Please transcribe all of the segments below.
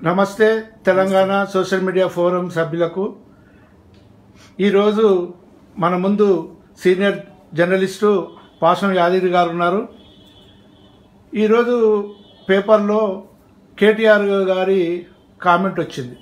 నమస్తే Telangana social media forum సభ్యులకు ఈరోజు మన ముందు సీనియర్ జర్నలిస్టు పాసం యాదగిరి గారు ఉన్నారు ఈరోజు పేపర్లో కేటీఆర్ గారి కామెంట్ వచ్చింది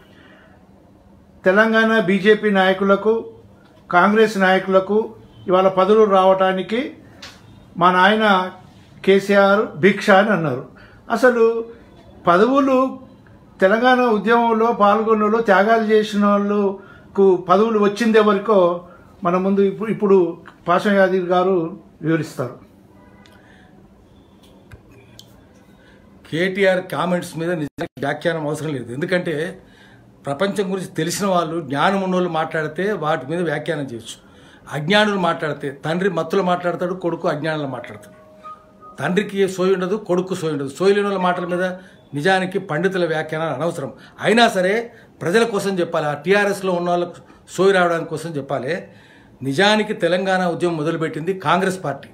తెలంగాణ బీజేపీ నాయకులకు కాంగ్రెస్ నాయకులకు ఇవాళ పదవులు రావటానికి మా నాయన కేసీఆర్ భిక్ష అని అన్నారు అసలు పదవులు తెలంగాణ ఉద్యమంలో పాల్గొన్న వాళ్ళు త్యాగాలు చేసిన వాళ్ళకు పదవులు వచ్చింది ఎవరికో మన ముందు ఇప్పుడు ఇప్పుడు పాషం యాదగిరి గారు వివరిస్తారు కేటీఆర్ కామెంట్స్ మీద నిజానికి వ్యాఖ్యానం అవసరం లేదు ఎందుకంటే ప్రపంచం గురించి తెలిసిన వాళ్ళు జ్ఞానం ఉన్నోళ్ళు మాట్లాడితే వాటి మీద వ్యాఖ్యానం చేయొచ్చు అజ్ఞానులు మాట్లాడితే తండ్రి మత్తులు మాట్లాడతాడు కొడుకు అజ్ఞానులు మాట్లాడతాడు తండ్రికి సోయి ఉండదు కొడుకు సోయి ఉండదు సోయి లేని వాళ్ళ మాటల మీద నిజానికి పండితుల వ్యాఖ్యానాలు అనవసరం అయినా సరే ప్రజల కోసం చెప్పాలి ఆ టీఆర్ఎస్లో ఉన్న వాళ్ళకు సోయి రావడానికి కోసం చెప్పాలి నిజానికి తెలంగాణ ఉద్యమం మొదలుపెట్టింది కాంగ్రెస్ పార్టీ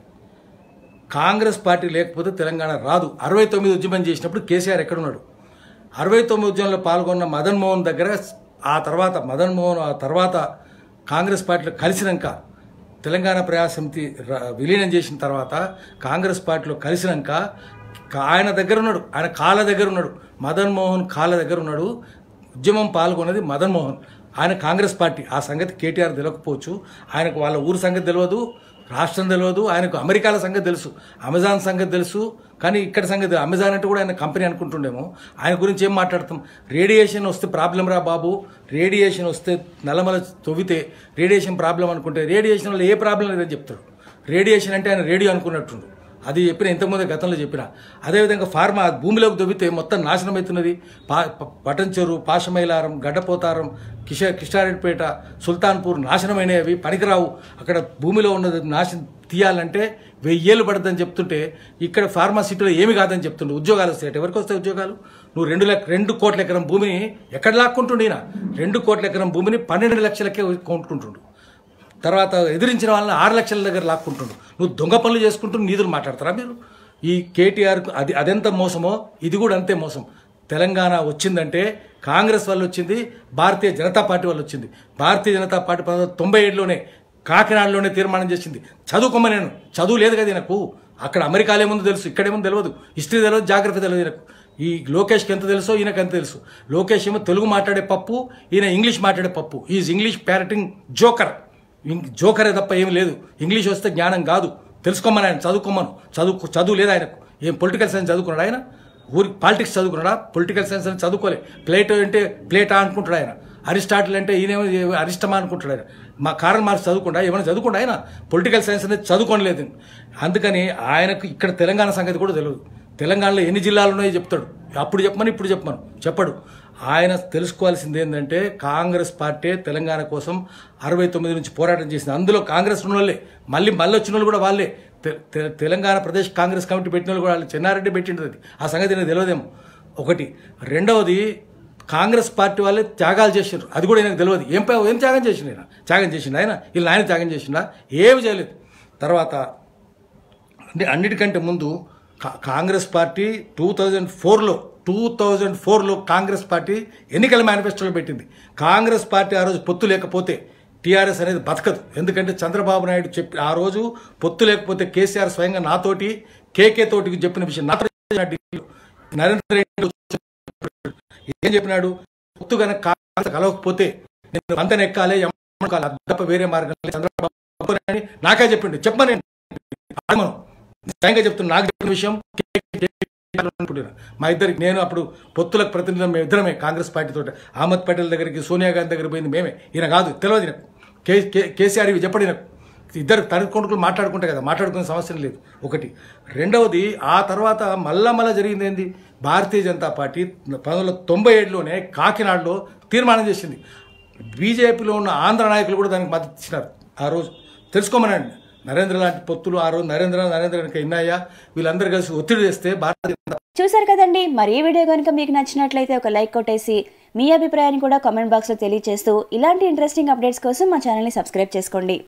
కాంగ్రెస్ పార్టీ లేకపోతే తెలంగాణ రాదు అరవై తొమ్మిది ఉద్యమం చేసినప్పుడు కేసీఆర్ ఎక్కడున్నాడు అరవై తొమ్మిది ఉద్యమంలో పాల్గొన్న మదన్ మోహన్ దగ్గర ఆ తర్వాత మదన్ మోహన్ ఆ తర్వాత కాంగ్రెస్ పార్టీలో కలిసినాక తెలంగాణ ప్రజా సమితి ర- విలీనం చేసిన తర్వాత కాంగ్రెస్ పార్టీలో కలిసినాక కా- ఆయన దగ్గర ఉన్నాడు ఆయన కాళ్ళ దగ్గర ఉన్నాడు మదన్ మోహన్ కాళ్ళ దగ్గర ఉన్నాడు ఉద్యమం పాల్గొన్నది మదన్ మోహన్ ఆయన కాంగ్రెస్ పార్టీ ఆ సంగతి కేటీఆర్ తెలియకపోవచ్చు ఆయనకు వాళ్ళ ఊరు సంగతి తెలియదు రాష్ట్రం తెలియదు ఆయనకు అమెరికాల సంగతి తెలుసు అమెజాన్ సంగతి తెలుసు కానీ ఇక్కడ సంగతి అమెజాన్ అంటే కూడా ఆయన కంపెనీ అనుకుంటుండేమో ఆయన గురించి ఏం మాట్లాడతాం రేడియేషన్ వస్తే ప్రాబ్లం రా బాబు రేడియేషన్ వస్తే నల్లమల తవ్వితే రేడియేషన్ ప్రాబ్లం అనుకుంటే రేడియేషన్ వల్ల ఏ ప్రాబ్లం లేదని చెప్తాడు రేడియేషన్ అంటే ఆయన రేడియో అనుకున్నట్టుండు అది చెప్పిన ఇంతకుముందు గతంలో చెప్పిన అదేవిధంగా ఫార్మా భూమిలోకి దొబ్బితే మొత్తం నాశనం అవుతున్నది పా ప- పటన్ చెరువు పాషమైలారం గడ్డపోతారం కిష కిష్టారెడ్డిపేట సుల్తాన్పూర్ నాశనమైనవి పనికిరావు అక్కడ భూమిలో ఉన్నది నాశనం తీయాలంటే వెయ్యేళ్ళు పడుతుందని చెప్తుంటే ఇక్కడ ఫార్మాసిటీలో ఏమి కాదని చెప్తుండే ఉద్యోగాలు వస్తాయి ఎవరికి వస్తాయి ఉద్యోగాలు నువ్వు రెండు లక్ష రెండు కోట్ల ఎకరం భూమిని ఎక్కడ లాక్కుంటుండే ఈయన రెండు కోట్ల ఎకరం భూమిని పన్నెండు లక్షలకే కొనుక్కుంటుండు తర్వాత ఎదిరించిన వాళ్ళని ఆరు లక్షల దగ్గర లాక్కుంటుండు నువ్వు దొంగ పనులు చేసుకుంటూ నీతులు మాట్లాడతారా మీరు ఈ కేటీఆర్కు అది అదెంత మోసమో ఇది కూడా అంతే మోసం తెలంగాణ వచ్చిందంటే కాంగ్రెస్ వల్ల వచ్చింది భారతీయ జనతా పార్టీ వల్ల వచ్చింది భారతీయ జనతా పార్టీ పంతొమ్మిది వందల తొంభై ఏడులోనే కాకినాడలోనే తీర్మానం చేసింది చదువుకోమ నేను చదువు లేదు కదా నాకు అక్కడ అమెరికాలో ఏముందో తెలుసు ఇక్కడేముందో తెలియదు హిస్టరీ తెలియదు జాగ్రత్త తెలియదు నాకు ఈ లోకేష్కి ఎంత తెలుసో ఈయనకు ఎంత తెలుసు లోకేష్ ఏమో తెలుగు మాట్లాడే పప్పు ఈయన ఇంగ్లీష్ మాట్లాడే Pappu is English parroting joker ఇంగ్- జోకరే తప్ప ఏం లేదు ఇంగ్లీష్ వస్తే జ్ఞానం కాదు తెలుసుకోమని ఆయన చదువుకోమను చదువు చదువు లేదు ఆయనకు ఏం పొలిటికల్ సైన్స్ చదువుకున్నాడు ఆయన ఊరికి పాలిటిక్స్ చదువుకున్నాడా పొలిటికల్ సైన్స్ అని చదువుకోలే ప్లేటో అంటే ప్లేటా అనుకుంటాడు ఆయన అరిస్టాటిల్ అంటే ఈయనేమో అరిష్టమా అనుకుంటాడు ఆయన మా కారల్ మార్క్స్ చదువుకుండా ఏమైనా చదువుకుండా ఆయన పొలిటికల్ సైన్స్ అనేది చదువుకోలేదు అందుకని ఆయనకు ఇక్కడ తెలంగాణ సంగతి కూడా తెలియదు తెలంగాణలో ఎన్ని జిల్లాలు ఉన్నాయో చెప్తాడు అప్పుడు చెప్పమని ఇప్పుడు చెప్పమను చెప్పడు ఆయన తెలుసుకోవాల్సింది ఏంటంటే కాంగ్రెస్ పార్టీ తెలంగాణ కోసం అరవై తొమ్మిది నుంచి పోరాటం చేసింది అందులో కాంగ్రెస్ ఉన్న వాళ్ళే మళ్ళీ మళ్ళీ వచ్చిన వాళ్ళు కూడా వాళ్ళే తె- తె- తెలంగాణ ప్రదేశ్ కాంగ్రెస్ కమిటీ పెట్టిన వాళ్ళు కూడా వాళ్ళు చెన్నారెడ్డి పెట్టిండదు అది ఆ సంగతి నాకు తెలియదేమో ఒకటి రెండవది కాంగ్రెస్ పార్టీ వాళ్ళే త్యాగాలు చేసిండ్రు అది కూడా నాకు తెలియదు ఏం ప- ఏం త్యాగం చేసిండు ఆయన త్యాగం చేసిండు ఆయన వీళ్ళు ఆయన త్యాగం చేసిండా ఏమి చేయలేదు తర్వాత అంటే అన్నిటికంటే ముందు కా- కాంగ్రెస్ పార్టీ టూ థౌజండ్ ఫోర్లో టూ థౌజండ్ ఫోర్లో కాంగ్రెస్ పార్టీ ఎన్నికల మేనిఫెస్టోలో పెట్టింది కాంగ్రెస్ పార్టీ ఆ రోజు పొత్తు లేకపోతే టీఆర్ఎస్ అనేది బతకదు ఎందుకంటే చంద్రబాబు నాయుడు చెప్పి ఆ రోజు పొత్తు లేకపోతే కేసీఆర్ స్వయంగా నాతోటి కేకే తోటి చెప్పిన విషయం నాతో ఢిల్లీలో. నరేంద్ర రెడ్డి ఏం చెప్పినాడు పొత్తు కనుక కాంగ్రెస్ కలవకపోతే నేను పంతన ఎక్కాలి ఎమ్మెక్కాలి అది తప్ప వేరే మార్గం లేదు చంద్రబాబు నాయుడు నాకే చెప్పిండు చెప్పమని అడగమను స్వయంగా చెప్తున్నా నాకు చెప్పిన విషయం అనుకుంటున్నా. మా ఇద్దరికి నేను అప్పుడు పొత్తులకు ప్రతినిధులు మేము ఇద్దరమే కాంగ్రెస్ పార్టీ తోటి అహ్మద్ పటేల్ దగ్గరికి సోనియా గాంధీ దగ్గర పోయింది మేమే ఈయన కాదు తెలియదు ఈయనకు కే కే- కేసీఆర్ ఇవి చెప్పండి నాకు ఇద్దరు తండ్రి కొడుకులు మాట్లాడుకుంటే కదా మాట్లాడుకునే సమస్య లేదు ఒకటి రెండవది ఆ తర్వాత మళ్ళా మళ్ళా జరిగింది ఏంది భారతీయ జనతా పార్టీ పంతొమ్మిది వందల తొంభై ఏడులోనే కాకినాడలో తీర్మానం చేసింది బీజేపీలో ఉన్న ఆంధ్ర నాయకులు కూడా దానికి మద్దతు ఇచ్చినారు ఆ రోజు తెలుసుకోమనండి నరేంద్ర లాంటి పొత్తులు ఆ రోజు నరేంద్ర నరేంద్ర వెనక ఇన్నాయా వీళ్ళందరూ కలిసి ఒత్తిడి చేస్తే భారతీయ జనతా చూసారు కదండి మరి ఈ వీడియో కనుక మీకు నచ్చినట్లయితే ఒక లైక్ కొట్టేసి మీ అభిప్రాయాన్ని కూడా కామెంట్ బాక్స్లో తెలియజేస్తూ ఇలాంటి ఇంట్రెస్టింగ్ అప్డేట్స్ కోసం మా ఛానల్ని సబ్స్క్రైబ్ చేసుకోండి